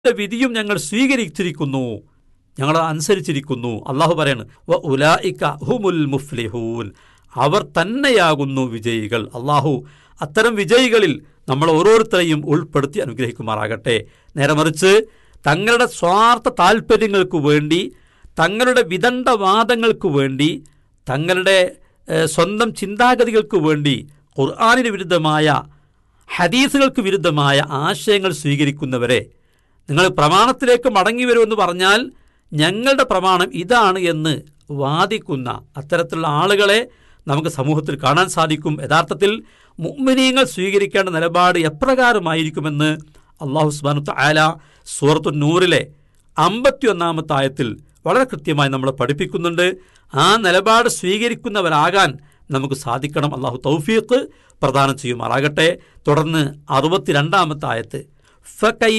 വിധിയും ഞങ്ങൾ സ്വീകരിച്ചിരിക്കുന്നു ഞങ്ങൾ അനുസരിച്ചിരിക്കുന്നു അള്ളാഹു പറയാണ് വ ഉലായിക ഹുമുൽ മുഫ്ലിഹൂൻ അവർ തന്നെയാകുന്നു വിജയികൾ അള്ളാഹു അത്തരം വിജയികളിൽ നമ്മൾ ഓരോരുത്തരെയും ഉൾപ്പെടുത്തി അനുഗ്രഹിക്കുമാറാകട്ടെ നേരെ മറിച്ച് തങ്ങളുടെ സ്വാർത്ഥ താല്പര്യങ്ങൾക്ക് വേണ്ടി തങ്ങളുടെ വിദണ്ഡവാദങ്ങൾക്ക് വേണ്ടി തങ്ങളുടെ ഏഹ്, സ്വന്തം ചിന്താഗതികൾക്ക് വേണ്ടി ഖുർആാനിന് വിരുദ്ധമായ ഹദീസുകൾക്ക് വിരുദ്ധമായ ആശയങ്ങൾ സ്വീകരിക്കുന്നവരെ നിങ്ങൾ പ്രമാണത്തിലേക്ക് മടങ്ങി വരുമെന്ന് പറഞ്ഞാൽ ഞങ്ങളുടെ പ്രമാണം ഇതാണ് എന്ന് വാദിക്കുന്ന അത്തരത്തിലുള്ള ആളുകളെ നമുക്ക് സമൂഹത്തിൽ കാണാൻ സാധിക്കും യഥാർത്ഥത്തിൽ മുഅ്മിനീങ്ങൾ സ്വീകരിക്കേണ്ട നിലപാട് എപ്രകാരമായിരിക്കുമെന്ന് അള്ളാഹു സുബാനു ആല സൂറത്തു നൂറിലെ അമ്പത്തിയൊന്നാമത്തെ ആയത്തിൽ വളരെ കൃത്യമായി നമ്മളെ പഠിപ്പിക്കുന്നുണ്ട് ആ നിലപാട് സ്വീകരിക്കുന്നവരാകാൻ നമുക്ക് സാധിക്കണം അള്ളാഹു തൗഫീഖ് പ്രദാനം ചെയ്യുമാറാകട്ടെ തുടർന്ന് അറുപത്തിരണ്ടാമത്തെ ആയത്ത് ഫ